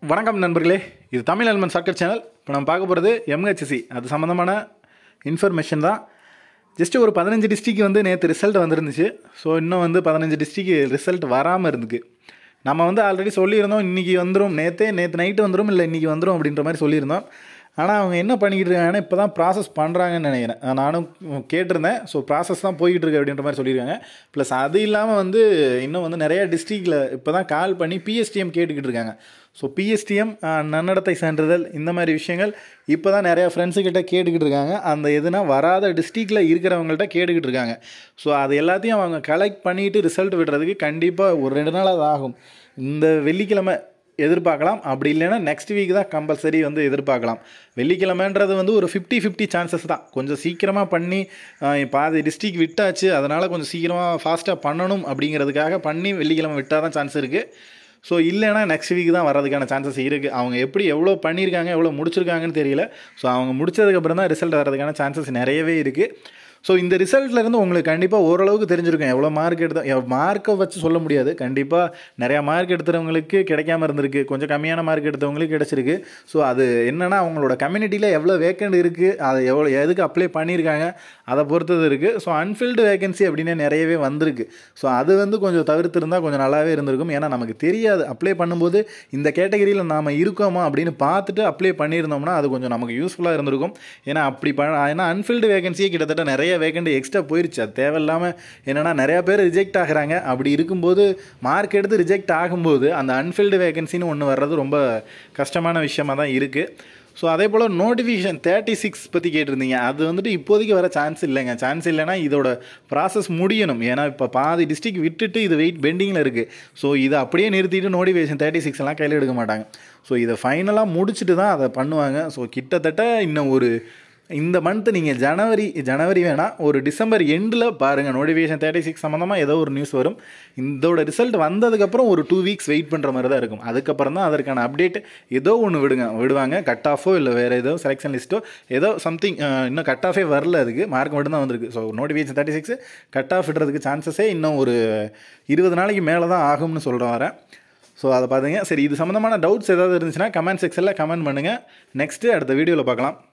வணக்கம் நண்பர்களே இது தமிழ் எல்மன் ஷார்ட்கட் சேனல் இப்போ நம்ம பார்க்க போகிறது எம்ஹெச்சி அது சம்மந்தமான இன்ஃபர்மேஷன் தான் ஜஸ்ட் ஒரு பதினஞ்சு டிஸ்ட்ரிக்கு வந்து நேற்று ரிசல்ட் வந்துருந்துச்சு ஸோ இன்னும் வந்து பதினஞ்சு டிஸ்ட்ரிக்கு ரிசல்ட் வராமல் இருந்துக்கு நம்ம வந்து ஆல்ரெடி சொல்லியிருந்தோம் இன்றைக்கி வந்துடும் நேற்றே நேற்று நைட்டு வந்துடும் இல்லை இன்றைக்கி வந்துடும் அப்படின்ற மாதிரி சொல்லியிருந்தோம் ஆனால் அவங்க என்ன பண்ணிக்கிட்டு இருக்காங்கன்னா இப்போ தான் ப்ராசஸ் பண்ணுறாங்கன்னு நினைக்கிறேன் நானும் கேட்டிருந்தேன் ஸோ ப்ராசஸ் தான் போய்கிட்டு இருக்கு அப்படின்ற மாதிரி சொல்லியிருக்காங்க ப்ளஸ் அது இல்லாமல் வந்து இன்னும் வந்து நிறையா டிஸ்ட்ரிக்டில் இப்போ தான் கால் பண்ணி பிஎஸ்டிஎம் கேட்டுக்கிட்டு இருக்காங்க ஸோ பிஎஸ்டிஎம் நன்னடத்தை சான்றிதழ் இந்த மாதிரி விஷயங்கள் இப்போ தான் நிறையா ஃப்ரெண்ட்ஸுக்கிட்ட கேட்டுக்கிட்டு இருக்காங்க அந்த எதுனா வராத டிஸ்ட்ரிக்டில் இருக்கிறவங்கள்ட்ட கேட்டுக்கிட்டு இருக்காங்க ஸோ அது எல்லாத்தையும் அவங்க கலெக்ட் பண்ணிவிட்டு ரிசல்ட் விடுறதுக்கு கண்டிப்பாக ஒரு ரெண்டு நாள் அது ஆகும் இந்த வெள்ளிக்கிழமை எதிர்பார்க்கலாம் அப்படி இல்லைன்னா நெக்ஸ்ட் வீக் தான் கம்பல்சரி வந்து எதிர்பார்க்கலாம் வெள்ளிக்கிழமைன்றது வந்து ஒரு ஃபிஃப்டி ஃபிஃப்டி சான்சஸ் தான் கொஞ்சம் சீக்கிரமாக பண்ணி ஆஹ் பாதி டிஸ்ட்ரிக் விட்டாச்சு அதனால் கொஞ்சம் சீக்கிரமாக ஃபாஸ்ட்டாக பண்ணணும் அப்படிங்கிறதுக்காக பண்ணி வெள்ளிக்கிழமை விட்டால் தான் சான்ஸ் இருக்குது ஸோ இல்லைன்னா நெக்ஸ்ட் வீக் தான் வர்றதுக்கான சான்சஸ் இருக்குது அவங்க எப்படி எவ்வளோ பண்ணியிருக்காங்க எவ்வளோ முடிச்சிருக்காங்கன்னு தெரியல ஸோ அவங்க முடிச்சதுக்கப்புறம் தான் ரிசல்ட் வர்றதுக்கான சான்சஸ் நிறையவே இருக்குது ஸோ இந்த ரிசல்ட்ல இருந்து உங்களுக்கு கண்டிப்பாக ஓரளவுக்கு தெரிஞ்சிருக்கும் எவ்வளோ மார்க் எடுத்த மார்க்கை வச்சு சொல்ல முடியாது கண்டிப்பாக நிறையா மார்க் எடுத்துறவங்களுக்கு கிடைக்காம இருந்திருக்கு கொஞ்சம் கம்மியான மார்க் எடுத்தவங்களுக்கு கிடைச்சிருக்கு ஸோ அது என்னென்னா அவங்களோட கம்யூனிட்டியில் எவ்வளோ வேக்கண்ட் இருக்குது அதை எவ்வளோ எதுக்கு அப்ளை பண்ணியிருக்காங்க அதை பொறுத்தது இருக்குது ஸோ அன்ஃபில்டு வேகன்சி அப்படின்னு நிறையவே வந்திருக்கு ஸோ அது வந்து கொஞ்சம் தவிர்த்திருந்தால் கொஞ்சம் நல்லாவே இருந்திருக்கும் ஏன்னா நமக்கு தெரியாது அப்ளை பண்ணும்போது இந்த கேட்டகரியில் நாம் இருக்கோமா அப்படின்னு பார்த்துட்டு அப்ளை பண்ணியிருந்தோம்னா அது கொஞ்சம் நமக்கு யூஸ்ஃபுல்லாக இருந்திருக்கும் ஏன்னா அப்படி ப ஏன்னா அன்ஃபில்டு வேகன்சியே கிட்டத்தட்ட நிறைய வேகண்ட் எக்ஸ்ட்ரா போயிருச்சு அது தேவையில்லாமல் என்னென்னா நிறையா பேர் ரிஜெக்ட் ஆகுறாங்க அப்படி இருக்கும்போது மார்க் எடுத்து ரிஜெக்ட் ஆகும்போது அந்த அன்ஃபில்டு வேகன்சின்னு ஒன்று வர்றது ரொம்ப கஷ்டமான விஷயமா தான் இருக்குது ஸோ அதே போல் நோட்டிஃபிகேஷன் தேர்ட்டி சிக்ஸ் பற்றி கேட்டிருந்தீங்க அது வந்துட்டு இப்போதைக்கு வர சான்ஸ் இல்லைங்க சான்ஸ் இல்லைன்னா இதோட ப்ராசஸ் முடியணும் ஏன்னா இப்போ பாதி டிஸ்ட்ரிக் விட்டுட்டு இது வெயிட் பெண்டிங்கில் இருக்குது ஸோ இதை அப்படியே நிறுத்திட்டு நோட்டிஃபிகேஷன் தேர்ட்டி சிக்ஸ் எல்லாம் கையில் எடுக்க மாட்டாங்க ஸோ இதை ஃபைனலாக முடிச்சுட்டு தான் அதை பண்ணுவாங்க ஸோ கிட்டத்தட்ட இன்னும் ஒரு இந்த மந்த் நீங்கள் ஜனவரி ஜனவரி வேணால் ஒரு டிசம்பர் எண்டில் பாருங்கள் நோட்டிஃபிகேஷன் தேர்ட்டி சிக்ஸ் சம்மந்தமாக ஏதோ ஒரு நியூஸ் வரும் இதோட ரிசல்ட் வந்ததுக்கப்புறம் ஒரு டூ வீக்ஸ் வெயிட் பண்ணுற மாதிரி தான் இருக்கும் அதுக்கப்புறம் தான் அதற்கான அப்டேட் ஏதோ ஒன்று விடுங்க விடுவாங்க கட் ஆஃபோ இல்லை வேறு ஏதோ செலெக்ஷன் லிஸ்ட்டோ ஏதோ சம்திங் இன்னும் கட் ஆஃபே வரல அதுக்கு மார்க் மட்டும் தான் வந்திருக்கு so notification thirty six cut off விடுறதுக்கு சான்சஸே இன்னும் ஒரு இருபது நாளைக்கு மேலே தான் ஆகும்னு சொல்கிறேன் வரேன் ஸோ அதை பார்த்துங்க சரி இது சம்மந்தமான டவுட்ஸ் ஏதாவது இருந்துச்சுன்னா கமெண்ட் செக்ஷனில் கமெண்ட் பண்ணுங்கள் நெக்ஸ்ட்டு அடுத்த வீடியோவில் பார்க்கலாம்